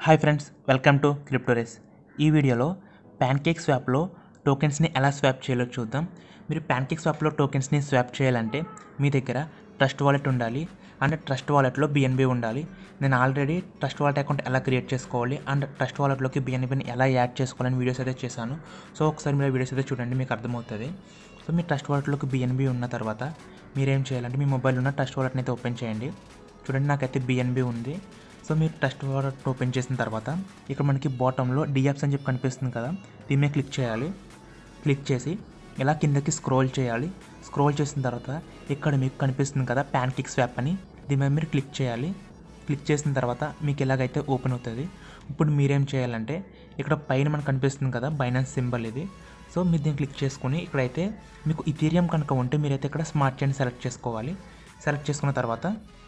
hi friends welcome to crypto race ఈ వీడియోలో pancake స్వాప్లో టోకెన్స్ని ఎలా స్వాప్ చేయాలో చూద్దాం మీరు ప్యాన్కేక్ స్వాప్లో టోకెన్స్ని స్వాప్ చేయాలంటే మీ దగ్గర ట్రస్ట్ వాలెట్ ఉండాలి అండ్ ట్రస్ట్ వాలెట్లో బిఎన్బి ఉండాలి నేను ఆల్రెడీ ట్రస్ట్ వాలెట్ అకౌంట్ ఎలా క్రియేట్ చేసుకోవాలి అండ్ ట్రస్ట్ వాలెట్లోకి బిఎన్బిని ఎలా యాడ్ చేసుకోవాలని వీడియోస్ అయితే చేశాను సో ఒకసారి మీరు వీడియోస్ అయితే చూడండి మీకు అర్థమవుతుంది సో మీ ట్రస్ట్ వాలెట్లోకి బిఎన్బి ఉన్న తర్వాత మీరేం చేయాలంటే మీ మొబైల్ ఉన్న ట్రస్ట్ వాలెట్ని అయితే ఓపెన్ చేయండి చూడండి నాకైతే బిఎన్బి ఉంది సో మీరు ట్రస్ట్ వాలెట్ ఓపెన్ చేసిన తర్వాత ఇక్కడ మనకి బాటంలో డియాప్స్ అని చెప్పి కనిపిస్తుంది కదా దీని మీద క్లిక్ చేయాలి క్లిక్ చేసి ఇలా కిందకి స్క్రోల్ చేయాలి స్క్రోల్ చేసిన తర్వాత ఇక్కడ మీకు కనిపిస్తుంది కదా ప్యాన్ కిక్ స్వాప్ అని దీని మీద మీరు క్లిక్ చేయాలి క్లిక్ చేసిన తర్వాత మీకు ఎలాగైతే ఓపెన్ అవుతుంది ఇప్పుడు మీరేం చేయాలంటే ఇక్కడ పైన మనకు కనిపిస్తుంది కదా బైనాన్స్ సింబల్ ఇది సో మీరు దీన్ని క్లిక్ చేసుకుని ఇక్కడైతే మీకు ఇథీరియం కనుక ఉంటే మీరైతే ఇక్కడ స్మార్ట్ చైన్ సెలెక్ట్ చేసుకోవాలి సెలెక్ట్ చేసుకున్న తర్వాత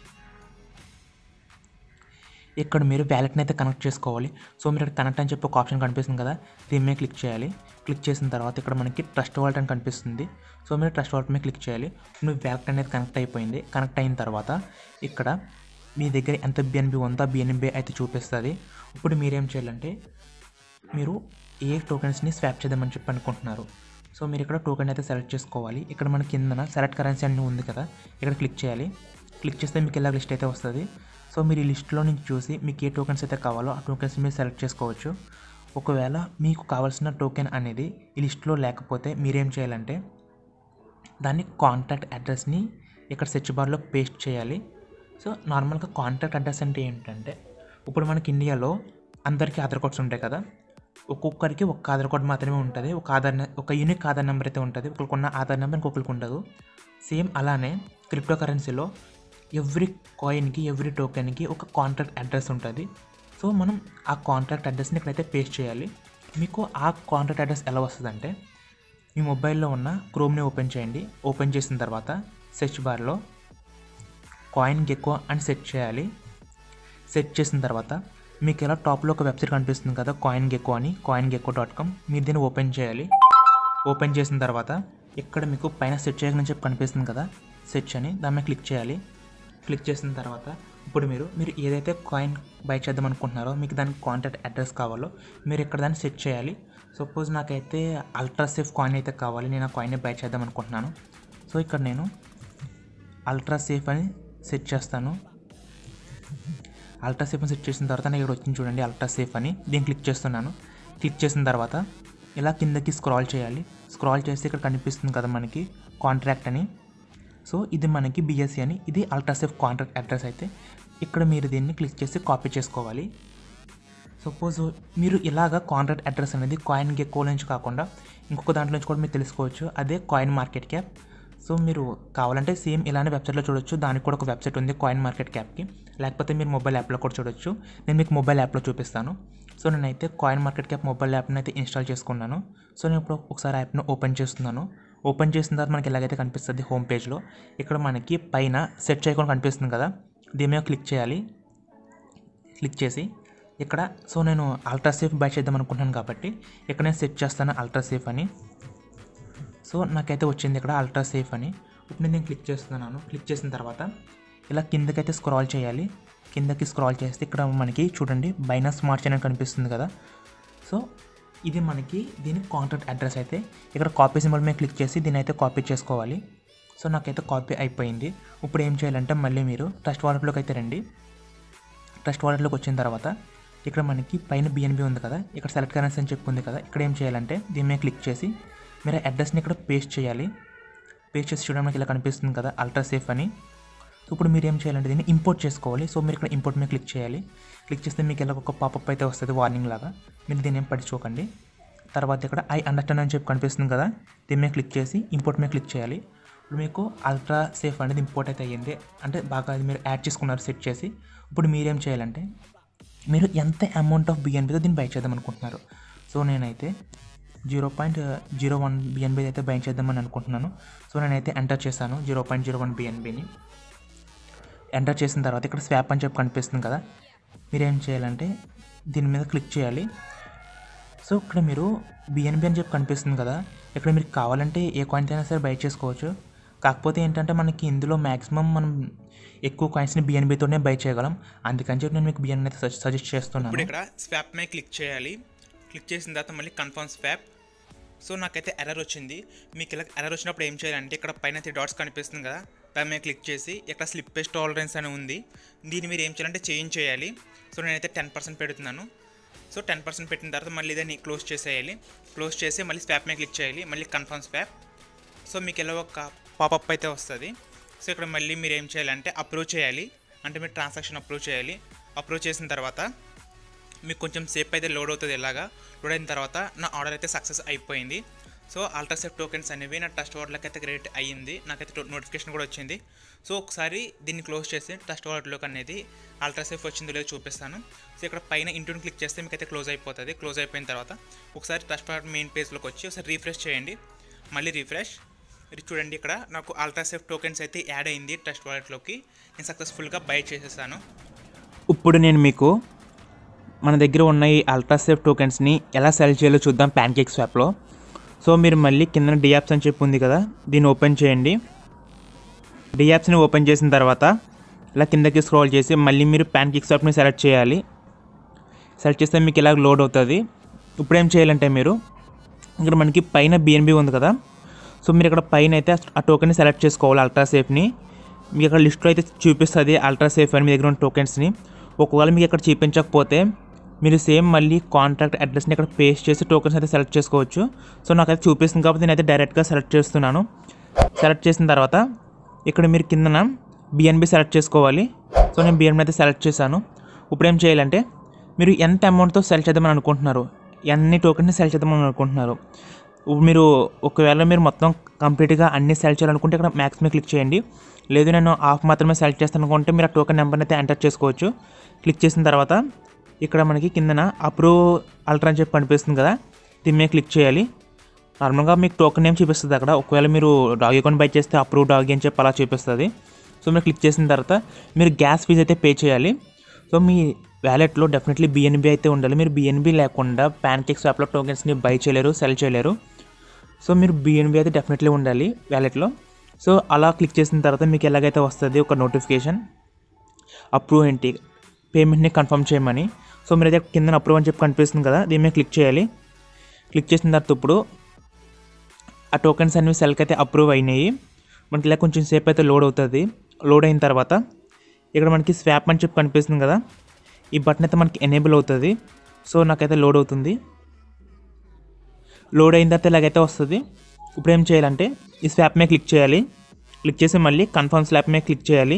ఇక్కడ మీరు వ్యాలెట్ని అయితే కనెక్ట్ చేసుకోవాలి సో మీరు ఇక్కడ కనెక్ట్ అని చెప్పి ఒక ఆప్షన్ కనిపిస్తుంది కదా దీని మీద క్లిక్ చేయాలి క్లిక్ చేసిన తర్వాత ఇక్కడ మనకి ట్రస్ట్ వాలెట్ అని కనిపిస్తుంది సో మీరు ట్రస్ట్ వాలెట్ మీద క్లిక్ చేయాలి మీ వ్యాలెట్ అనేది కనెక్ట్ అయిపోయింది కనెక్ట్ అయిన తర్వాత ఇక్కడ మీ దగ్గర ఎంత బిఎన్బి ఉందో బిఎన్బి అయితే చూపిస్తుంది ఇప్పుడు మీరేం చేయాలంటే మీరు ఏ టోకెన్స్ని స్వాప్ చేద్దామని చెప్పి అనుకుంటున్నారు సో మీరు ఇక్కడ టోకెన్ అయితే సెలెక్ట్ చేసుకోవాలి ఇక్కడ మన కిందన సెలెక్ట్ కరెన్సీ అని ఉంది కదా ఇక్కడ క్లిక్ చేయాలి క్లిక్ చేస్తే మీకు ఇలా లిస్ట్ అయితే వస్తుంది సో మీరు ఈ లిస్ట్లో నుంచి చూసి మీకు ఏ టోకెన్స్ అయితే కావాలో ఆ టోకెన్స్ మీరు సెలెక్ట్ చేసుకోవచ్చు ఒకవేళ మీకు కావాల్సిన టోకెన్ అనేది ఈ లిస్ట్లో లేకపోతే మీరేం చేయాలంటే దాన్ని కాంటాక్ట్ అడ్రస్ని ఇక్కడ సెర్చ్ బార్లో పేస్ట్ చేయాలి సో నార్మల్గా కాంటాక్ట్ అడ్రస్ అంటే ఏంటంటే ఇప్పుడు మనకి ఇండియాలో అందరికీ ఆధార్ కార్డ్స్ ఉంటాయి కదా ఒక్కొక్కరికి ఒక ఆధార్ కార్డ్ మాత్రమే ఉంటుంది ఒక ఆధార్ నె- ఒక యూనిక్ ఆధార్ నెంబర్ అయితే ఉంటుంది ఒకరికి ఉన్న ఆధార్ నెంబర్ ఇంకొకరికి ఉండదు సేమ్ అలానే క్రిప్టో కరెన్సీలో ఎవ్రీ కాయిన్కి ఎవ్రీ టోకెన్కి ఒక కాంటాక్ట్ అడ్రస్ ఉంటుంది సో మనం ఆ కాంటాక్ట్ అడ్రస్ని ఇక్కడైతే పేస్ట్ చేయాలి మీకు ఆ కాంటాక్ట్ అడ్రస్ ఎలా వస్తుందంటే మీ మొబైల్లో ఉన్న క్రోమ్ని ఓపెన్ చేయండి ఓపెన్ చేసిన తర్వాత సెర్చ్ బార్లో కాయిన్ గెక్కో అని సెట్ చేయాలి సెట్ చేసిన తర్వాత మీకు ఇలా టాప్లో ఒక వెబ్సైట్ కనిపిస్తుంది కదా కాయిన్ గెక్కో అని కాయిన్ గెక్కో డాట్ కామ్ మీరు దీన్ని ఓపెన్ చేయాలి ఓపెన్ చేసిన తర్వాత ఇక్కడ మీకు పైన సెట్ చేయకని చెప్పి కనిపిస్తుంది కదా సెర్చ్ అని దాని మీద క్లిక్ చేయాలి క్లిక్ చేసిన తర్వాత ఇప్పుడు మీరు మీరు ఏదైతే కాయిన్ బై చేద్దాం అనుకుంటున్నారో మీకు దానికి కాంటాక్ట్ అడ్రస్ కావాలో మీరు ఇక్కడ దాన్ని సెట్ చేయాలి సపోజ్ నాకైతే అల్ట్రా సేఫ్ కాయిన్ అయితే కావాలి నేను ఆ కాయిన్ని బై చేద్దాం అనుకుంటున్నాను సో ఇక్కడ నేను అల్ట్రా సేఫ్ అని సెట్ చేస్తాను అల్ట్రా సేఫ్ అని సెట్ చేసిన తర్వాత నాకు ఇక్కడ వచ్చింది చూడండి అల్ట్రా సేఫ్ అని దీన్ని క్లిక్ చేస్తున్నాను క్లిక్ చేసిన తర్వాత ఇలా కిందకి స్క్రాల్ చేయాలి స్క్రాల్ చేస్తే ఇక్కడ కనిపిస్తుంది కదా మనకి కాంట్రాక్ట్ అని సో ఇది మనకి బిఎస్సి అని ఇది అల్ట్రాసేఫ్ కాంట్రాక్ట్ అడ్రస్ అయితే ఇక్కడ మీరు దీన్ని క్లిక్ చేసి కాపీ చేసుకోవాలి సపోజ్ మీరు ఇలాగ కాంట్రాక్ట్ అడ్రస్ అనేది కాయిన్ గెక్కో నుంచి కాకుండా ఇంకొక దాంట్లో నుంచి కూడా మీరు తెలుసుకోవచ్చు అదే కాయిన్ మార్కెట్ క్యాప్ సో మీరు కావాలంటే సేమ్ ఇలానే వెబ్సైట్లో చూడొచ్చు దానికి కూడా ఒక వెబ్సైట్ ఉంది కాయిన్ మార్కెట్ క్యాప్కి లేకపోతే మీరు మొబైల్ యాప్లో కూడా చూడొచ్చు నేను మీకు మొబైల్ యాప్లో చూపిస్తాను సో నేనైతే కాయిన్ మార్కెట్ క్యాప్ మొబైల్ యాప్ని అయితే ఇన్స్టాల్ చేసుకున్నాను సో నేను ఇప్పుడు ఒకసారి యాప్ను ఓపెన్ చేస్తున్నాను ఓపెన్ చేసిన తర్వాత మనకి ఎలాగైతే కనిపిస్తుంది హోమ్ పేజ్లో ఇక్కడ మనకి పైన సెట్ చేయకుండా కనిపిస్తుంది కదా దీని మీద క్లిక్ చేయాలి క్లిక్ చేసి ఇక్కడ సో నేను అల్ట్రా సేఫ్ బై చేద్దాం అనుకుంటున్నాను కాబట్టి ఇక్కడ నేను సెట్ చేస్తాను అల్ట్రా సేఫ్ అని సో నాకైతే వచ్చింది ఇక్కడ అల్ట్రా సేఫ్ అని ఇప్పుడు నేను క్లిక్ చేస్తున్నాను క్లిక్ చేసిన తర్వాత ఇలా కిందకైతే స్క్రాల్ చేయాలి కిందకి స్క్రాల్ చేస్తే ఇక్కడ మనకి చూడండి బైనాస్ స్మార్ట్ చైన్ అని కనిపిస్తుంది కదా సో ఇది మనకి దీని కాంటాక్ట్ అడ్రస్ అయితే ఇక్కడ కాపీ సింబల్ మీద క్లిక్ చేసి దీని అయితే కాపీ చేసుకోవాలి సో నాకైతే కాపీ అయిపోయింది ఇప్పుడు ఏం చేయాలంటే మళ్ళీ మీరు ట్రస్ట్ వాలెట్లోకి అయితే రండి ట్రస్ట్ వాలెట్లోకి వచ్చిన తర్వాత ఇక్కడ మనకి పైన బిఎన్బి ఉంది కదా ఇక్కడ సెలెక్ట్ కరెన్సీ అని చెప్పి ఉంది కదా ఇక్కడ ఏం చేయాలంటే దీని మీద క్లిక్ చేసి మీరు అడ్రస్ని ఇక్కడ పేస్ట్ చేయాలి పేస్ట్ చేసి చూడడానికి ఇలా కనిపిస్తుంది కదా అల్ట్రా సేఫ్ అని సో ఇప్పుడు మీరు ఏం చేయాలంటే దీన్ని ఇంపోర్ట్ చేసుకోవాలి సో మీరు ఇక్కడ ఇంపోర్ట్ మీద క్లిక్ చేయాలి క్లిక్ చేస్తే మీకు ఇలా ఒక పాపప్ అయితే వస్తుంది వార్నింగ్ లాగా మీరు దీన్ని ఏం పట్టించుకోకండి తర్వాత ఇక్కడ ఐ అండర్స్టాండ్ అని చెప్పి కనిపిస్తుంది కదా దీని మీద క్లిక్ చేసి ఇంపోర్ట్ మీద క్లిక్ చేయాలి ఇప్పుడు మీకు అల్ట్రా సేఫ్ అనేది ఇంపోర్ట్ అయితే అయ్యింది అంటే బాగా అది మీరు యాడ్ చేసుకున్నారు సెట్ చేసి ఇప్పుడు మీరేం చేయాలంటే మీరు ఎంత అమౌంట్ ఆఫ్ బిఎన్బితో దీన్ని బై చేద్దాం అనుకుంటున్నారు సో నేనైతే zero point zero one BNB అయితే బై చేద్దామని అనుకుంటున్నాను సో నేనైతే ఎంటర్ చేశాను జీరో పాయింట్ జీరో వన్ బిఎన్బిని ఎంటర్ చేసిన తర్వాత ఇక్కడ స్వాప్ అని చెప్పి కనిపిస్తుంది కదా మీరు ఏం చేయాలంటే దీని మీద క్లిక్ చేయాలి సో ఇక్కడ మీరు బిఎన్బి అని చెప్పి కనిపిస్తుంది కదా ఇక్కడ మీరు కావాలంటే ఏ కాయిన్ అయినా సరే బై చేసుకోవచ్చు కాకపోతే ఏంటంటే మనకి ఇందులో మ్యాక్సిమం మనం ఎక్కువ కాయిన్స్ని బిఎన్బితోనే బై చేయగలం అందుకని చెప్పి నేను మీకు బిఎన్బి అయితే సజెస్ట్ చేస్తున్నాను ఇప్పుడు ఇక్కడ స్వాప్ మీద క్లిక్ చేయాలి క్లిక్ చేసిన తర్వాత మళ్ళీ కన్ఫర్మ్ స్వాప్ సో నాకైతే ఎర్రర్ వచ్చింది మీకు ఇలా ఎర్రర్ వచ్చినప్పుడు ఏం చేయాలంటే ఇక్కడ పైన త్రీ డాట్స్ కనిపిస్తుంది కదా దాని మీద క్లిక్ చేసి ఇక్కడ స్లిప్పేజ్ టాలరెన్స్ అని ఉంది దీన్ని మీరు ఏం చేయాలంటే చేంజ్ చేయాలి సో నేనైతే టెన్ పర్సెంట్ పెడుతున్నాను సో టెన్ పర్సెంట్ పెట్టిన తర్వాత మళ్ళీ దాన్ని క్లోజ్ చేసేయాలి క్లోజ్ చేసి మళ్ళీ స్వాప్ మీద క్లిక్ చేయాలి మళ్ళీ కన్ఫర్మ్ స్వాప్ సో మీకు ఎలా ఒక పాపప్ అయితే వస్తుంది సో ఇక్కడ మళ్ళీ మీరు ఏం చేయాలంటే అప్రూవ్ చేయాలి అంటే మీరు ట్రాన్సాక్షన్ అప్రూవ్ చేయాలి అప్రూవ్ చేసిన తర్వాత మీకు కొంచెం సేపు అయితే లోడ్ అవుతుంది ఇలాగా లోడ్ అయిన తర్వాత నా ఆర్డర్ అయితే సక్సెస్ అయిపోయింది సో అల్ట్రాసెఫ్ టోకెన్స్ అనేవి నా ట్రస్ట్ వాలెట్లోకి అయితే క్రెడిట్ అయ్యింది నాకైతే నోటిఫికేషన్ కూడా వచ్చింది సో ఒకసారి దీన్ని క్లోజ్ చేసి ట్రస్ట్ వాలెట్లోకి అనేది అల్ట్రాసేఫ్ వచ్చిందో లేదో చూపిస్తాను సో ఇక్కడ పైన ఇంటూని క్లిక్ చేస్తే మీకు అయితే క్లోజ్ అయిపోతుంది క్లోజ్ అయిపోయిన తర్వాత ఒకసారి ట్రస్ట్ వాలెట్ మెయిన్ పేజ్లోకి వచ్చి ఒకసారి రీఫ్రెష్ చేయండి మళ్ళీ రీఫ్రెష్ ఇది చూడండి ఇక్కడ నాకు అల్ట్రాసేఫ్ టోకెన్స్ అయితే యాడ్ అయింది ట్రస్ట్ వాలెట్లోకి నేను సక్సెస్ఫుల్గా బై చేసేసాను ఇప్పుడు నేను మీకు మన దగ్గర ఉన్న ఈ అల్ట్రాసేఫ్ టోకెన్స్ని ఎలా సెల్ చేయాలో చూద్దాం ప్యాన్కేక్ స్వాప్లో సో మీరు మళ్ళీ కింద డియాప్స్ అని చెప్పి ఉంది కదా దీన్ని ఓపెన్ చేయండి డియాప్స్ని ఓపెన్ చేసిన తర్వాత ఇలా కిందకి స్క్రోల్ చేసి మళ్ళీ మీరు ప్యాన్కేక్ స్వాప్ని సెలెక్ట్ చేయాలి సెలెక్ట్ చేస్తే మీకు ఇలా లోడ్ అవుతుంది ఇప్పుడు ఏం చేయాలంటే మీరు ఇక్కడ మనకి పైన బిఎన్బి ఉంది కదా సో మీరు ఇక్కడ పైన అయితే ఆ టోకెన్ని సెలెక్ట్ చేసుకోవాలి అల్ట్రాసేఫ్ని మీకు అక్కడ లిస్ట్లో అయితే చూపిస్తుంది అల్ట్రాసేఫ్ అని మీ దగ్గర ఉన్న టోకెన్స్ని ఒకవేళ మీకు ఇక్కడ చూపించకపోతే మీరు సేమ్ మళ్ళీ కాంటాక్ట్ అడ్రస్ని ఇక్కడ పేస్ట్ చేసి టోకెన్స్ అయితే సెలెక్ట్ చేసుకోవచ్చు సో నాకైతే చూపిస్తుంది కాబట్టి నేనైతే డైరెక్ట్గా సెలెక్ట్ చేస్తున్నాను సెలెక్ట్ చేసిన తర్వాత ఇక్కడ మీరు కిందన బిఎన్బి సెలెక్ట్ చేసుకోవాలి సో నేను బిఎన్బి అయితే సెలెక్ట్ చేశాను ఇప్పుడు ఏం చేయాలంటే మీరు ఎంత అమౌంట్తో సెల్ చేద్దామని అనుకుంటున్నారు ఎన్ని టోకెన్ని సెల్ చేద్దామని అనుకుంటున్నారు ఇప్పుడు మీరు ఒకవేళ మీరు మొత్తం కంప్లీట్గా అన్ని సెల్ చేయాలనుకుంటే ఇక్కడ మ్యాక్స్ మీద క్లిక్ చేయండి లేదు నేను ఆఫ్ మాత్రమే సెలెక్ట్ చేస్తాను అనుకుంటే మీరు ఆ టోకెన్ నెంబర్ని అయితే ఎంటర్ చేసుకోవచ్చు క్లిక్ చేసిన తర్వాత ఇక్కడ మనకి కిందన అప్రూవ్ అల్ట్రా అని చెప్పి కనిపిస్తుంది కదా దీని మీద క్లిక్ చేయాలి నార్మల్గా మీకు టోకెన్ నేమ్ చూపిస్తుంది అక్కడ ఒకవేళ మీరు డాగ్ అకౌంట్ బై చేస్తే అప్రూవ్ డాగ్ అని చెప్పి అలా చూపిస్తుంది సో మీరు క్లిక్ చేసిన తర్వాత మీరు గ్యాస్ ఫీజ్ అయితే పే చేయాలి సో మీ వ్యాలెట్లో డెఫినెట్లీ బిఎన్బి అయితే ఉండాలి మీరు బిఎన్బి లేకుండా ప్యాన్కేక్ స్వాప్లో టోకెన్స్ని బై చేయలేరు సెల్ చేయలేరు సో మీరు బిఎన్బి అయితే డెఫినెట్లీ ఉండాలి వ్యాలెట్లో సో అలా క్లిక్ చేసిన తర్వాత మీకు ఎలాగైతే వస్తుంది ఒక నోటిఫికేషన్ అప్రూవ్ ఏంటి పేమెంట్ని కన్ఫర్మ్ చేయమని సో మీరైతే కింద అప్రూవ్ అని చెప్పి కనిపిస్తుంది కదా దీని మీద క్లిక్ చేయాలి క్లిక్ చేసిన తర్వాత ఇప్పుడు ఆ టోకెన్స్ అనేవి సెల్కి అయితే అప్రూవ్ అయినాయి మనకి ఇలా కొంచెం సేపు అయితే లోడ్ అవుతుంది లోడ్ అయిన తర్వాత ఇక్కడ మనకి స్వాప్ అని చెప్పి కనిపిస్తుంది కదా ఈ బటన్ అయితే మనకి ఎనేబుల్ అవుతుంది సో నాకైతే లోడ్ అవుతుంది లోడ్ అయిన తర్వాత ఇలాగైతే వస్తుంది ఇప్పుడు ఏం చేయాలంటే ఈ స్వాప్ మీద క్లిక్ చేయాలి క్లిక్ చేసి మళ్ళీ కన్ఫర్మ్ స్వాప్ మీద క్లిక్ చేయాలి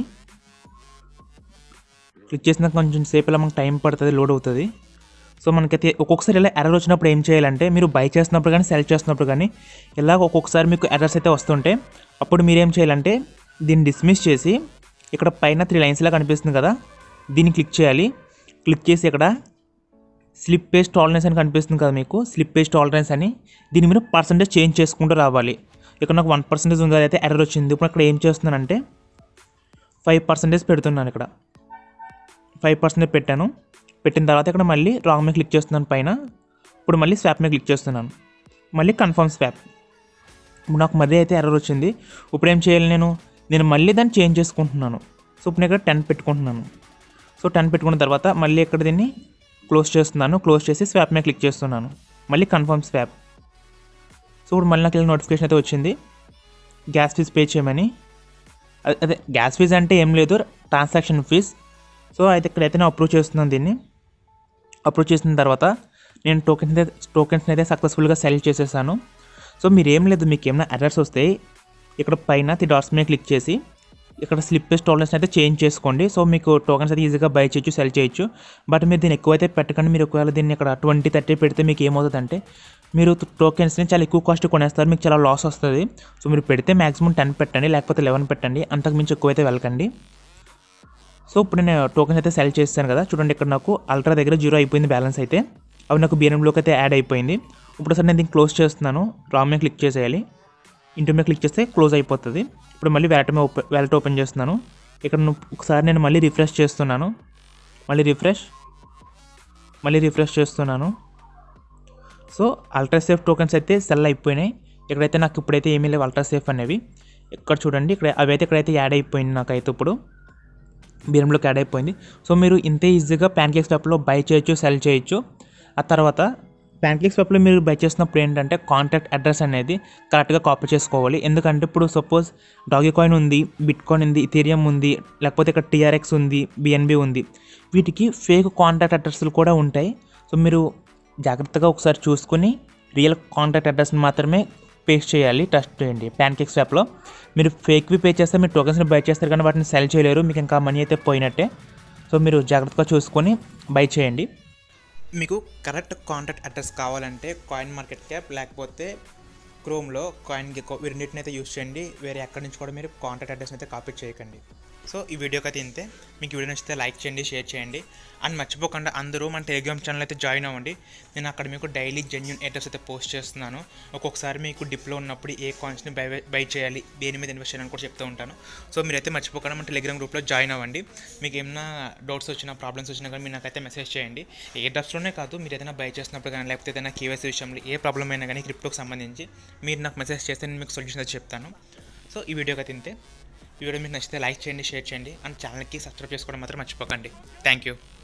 క్లిక్ చేసిన కొంచెం సేపు ఇలా మనకు టైం పడుతుంది లోడ్ అవుతుంది సో మనకైతే ఒక్కొక్కసారి ఇలా ఎర్రర్ వచ్చినప్పుడు ఏం చేయాలంటే మీరు బై చేస్తున్నప్పుడు కానీ సెల్ చేస్తున్నప్పుడు కానీ ఇలా ఒక్కొక్కసారి మీకు ఎర్రర్స్ అయితే వస్తుంటే అప్పుడు మీరు ఏం చేయాలంటే దీన్ని డిస్మిస్ చేసి ఇక్కడ పైన త్రీ లైన్స్లా కనిపిస్తుంది కదా దీన్ని క్లిక్ చేయాలి క్లిక్ చేసి ఇక్కడ స్లిప్ పేజ్ టాలరెన్స్ అని కనిపిస్తుంది కదా మీకు స్లిప్ పేజ్ టాలరెన్స్ అని దీన్ని మీరు పర్సంటేజ్ చేంజ్ చేసుకుంటూ రావాలి ఇక్కడ నాకు వన్ పర్సెంటేజ్ ఉంది అయితే ఎర్రర్ వచ్చింది ఇప్పుడు అక్కడ ఏం చేస్తున్నానంటే ఫైవ్ పర్సెంటేజ్ పెడుతున్నాను ఇక్కడ ఫైవ్ పర్సెంటేజ్ పెట్టాను పెట్టిన తర్వాత ఇక్కడ మళ్ళీ రాంగ్ మీద క్లిక్ చేస్తున్నాను పైన ఇప్పుడు మళ్ళీ స్వాప్ మీద క్లిక్ చేస్తున్నాను మళ్ళీ కన్ఫర్మ్ స్వాప్ ఇప్పుడు నాకు మరీ అయితే ఎర్రర్ వచ్చింది ఇప్పుడు ఏం చేయాలి నేను నేను మళ్ళీ దాన్ని చేంజ్ చేసుకుంటున్నాను సో ఇప్పుడు నేను ఇక్కడ టెన్ పెట్టుకుంటున్నాను సో టెన్ పెట్టుకున్న తర్వాత మళ్ళీ ఇక్కడ దీన్ని క్లోజ్ చేస్తున్నాను క్లోజ్ చేసి స్వాప్ మీద క్లిక్ చేస్తున్నాను మళ్ళీ కన్ఫర్మ్ స్వాప్ సో ఇప్పుడు మళ్ళీ నాకు నోటిఫికేషన్ అయితే వచ్చింది గ్యాస్ ఫీజ్ పే చేయమని అదే- అదే గ్యాస్ ఫీజ్ అంటే ఏం లేదు ట్రాన్సాక్షన్ ఫీజ్ సో అయితే ఇక్కడైతే నేను అప్రూవ్ చేస్తున్నాను దీన్ని అప్రూవ్ చేసిన తర్వాత నేను టోకెన్స్ అయితే టోకెన్స్ని అయితే సక్సెస్ఫుల్గా సెల్ చేసేసాను సో మీరు ఏం లేదు మీకు ఏమైనా ఎర్రర్స్ వస్తాయి ఇక్కడ పైన ది డాట్స్ మీద క్లిక్ చేసి ఇక్కడ స్లిప్పేజ్ టోకెన్స్ అయితే చేంజ్ చేసుకోండి సో మీకు టోకెన్స్ అయితే ఈజీగా బై చేయొచ్చు సెల్ చేయొచ్చు బట్ మీరు దీన్ని ఎక్కువైతే పెట్టకండి మీరు ఒకవేళ దీన్ని ఇక్కడ ట్వంటీ థర్టీ పెడితే మీకు ఏమవుతుందంటే మీరు టోకెన్స్ని చాలా ఎక్కువ కాస్ట్ కొనేస్తారు మీకు చాలా లాస్ వస్తుంది సో మీరు పెడితే మాక్సిమం టెన్ పెట్టండి లేకపోతే లెవెన్ పెట్టండి అంతకు మించి ఎక్కువైతే వెళ్ళకండి సో ఇప్పుడు నేను టోకెన్స్ అయితే సెల్ చేస్తాను కదా చూడండి ఇక్కడ నాకు అల్ట్రా దగ్గర జీరో అయిపోయింది బ్యాలెన్స్ అయితే అవి నాకు బిఎన్ఎంలోకి అయితే యాడ్ అయిపోయింది ఇప్పుడు సార్ నేను దీన్ని క్లోజ్ చేస్తున్నాను రామ్ మీద క్లిక్ చేసేయాలి ఇంటి మీద క్లిక్ చేస్తే క్లోజ్ అయిపోతుంది ఇప్పుడు మళ్ళీ వ్యాలెట్ మీద ఓపెన్ వ్యాలెట్ ఓపెన్ చేస్తున్నాను ఇక్కడ ను- ఒకసారి నేను మళ్ళీ రిఫ్రెష్ చేస్తున్నాను మళ్ళీ రిఫ్రెష్ మళ్ళీ రిఫ్రెష్ చేస్తున్నాను సో అల్ట్రా సేఫ్ టోకెన్స్ అయితే సెల్ అయిపోయినాయి ఇక్కడైతే నాకు ఇప్పుడైతే ఏమీ లేవు అల్ట్రా సేఫ్ అనేవి ఇక్కడ చూడండి ఇక్కడ అవైతే ఇక్కడైతే యాడ్ అయిపోయింది నాకైతే ఇప్పుడు బీరంలోకి యాడ్ అయిపోయింది సో మీరు ఇంతే ఈజీగా ప్యాన్కేక్స్ యాప్లో బై చేయొచ్చు సెల్ చేయొచ్చు ఆ తర్వాత ప్యాన్కేక్స్ యాప్లో మీరు బై చేసినప్పుడు ఏంటంటే కాంటాక్ట్ అడ్రస్ అనేది కరెక్ట్గా కాపీ చేసుకోవాలి ఎందుకంటే ఇప్పుడు సపోజ్ డాగి కాయిన్ ఉంది బిట్ కాయిన్ ఉంది ఇథీరియం ఉంది లేకపోతే ఇక్కడ టీఆర్ఎక్స్ ఉంది బిఎన్బి ఉంది వీటికి ఫేక్ కాంటాక్ట్ అడ్రస్లు కూడా ఉంటాయి సో మీరు జాగ్రత్తగా ఒకసారి చూసుకుని రియల్ కాంటాక్ట్ అడ్రస్ని మాత్రమే పేస్ట్ చేయాలి టెస్ట్ చేయండి ప్యాన్కేక్స్ యాప్లో మీరు ఫేక్వి పే చేస్తే మీరు టోకెన్స్ని బై చేస్తారు కానీ వాటిని సెల్ చేయలేరు మీకు ఇంకా మనీ అయితే పోయినట్టే సో మీరు జాగ్రత్తగా చూసుకొని బై చేయండి మీకు కరెక్ట్ కాంటాక్ట్ అడ్రస్ కావాలంటే కాయిన్ మార్కెట్ క్యాప్ లేకపోతే క్రోమ్లో కాయిన్ గెకో వీరిన్నిటిని అయితే యూస్ చేయండి వేరే ఎక్కడి నుంచి కూడా మీరు కాంటాక్ట్ అడ్రస్ అయితే కాపీ చేయకండి సో ఈ వీడియోకి అయితే ఇంతే మీకు వీడియో నచ్చితే లైక్ చేయండి షేర్ చేయండి అండ్ మర్చిపోకుండా అందరూ మన టెలిగ్రామ్ ఛానల్ అయితే జాయిన్ అవ్వండి నేను అక్కడ మీకు డైలీ జెన్యున్ అడ్రస్ అయితే పోస్ట్ చేస్తున్నాను ఒక్కొక్కసారి మీకు డిప్లో ఉన్నప్పుడు ఏ కాయిన్స్ని బై బై చేయాలి దేని మీద ఇన్వెస్ట్ చేయాలని కూడా చెప్తూ ఉంటాను సో మీరైతే మర్చిపోకుండా మన టెలిగ్రామ్ గ్రూప్లో జాయిన్ అవ్వండి మీకు ఏమైనా డౌట్స్ వచ్చినా ప్రాబ్లమ్స్ వచ్చినా కానీ మీరు నాకైతే మెసేజ్ చేయండి ఏ డ్రస్ట్లోనే కాదు మీరు ఏదైనా బై చేసినప్పుడు కానీ లేకపోతే ఏదైనా కేవైసీ విషయంలో ఏ ప్రాబ్లం అయినా కానీ క్రిప్టోకి సంబంధించి మీరు నాకు మెసేజ్ చేస్తే నేను మీకు సొల్యూషన్ అయితే చెప్తాను సో ఈ వీడియోకి అయితే ఇంతే ఈ వీడియో మీకు నచ్చితే లైక్ చేయండి షేర్ చేయండి అండ్ ఛానల్కి సబ్స్క్రైబ్ చేసుకోవడం మాత్రం మర్చిపోకండి థ్యాంక్ యూ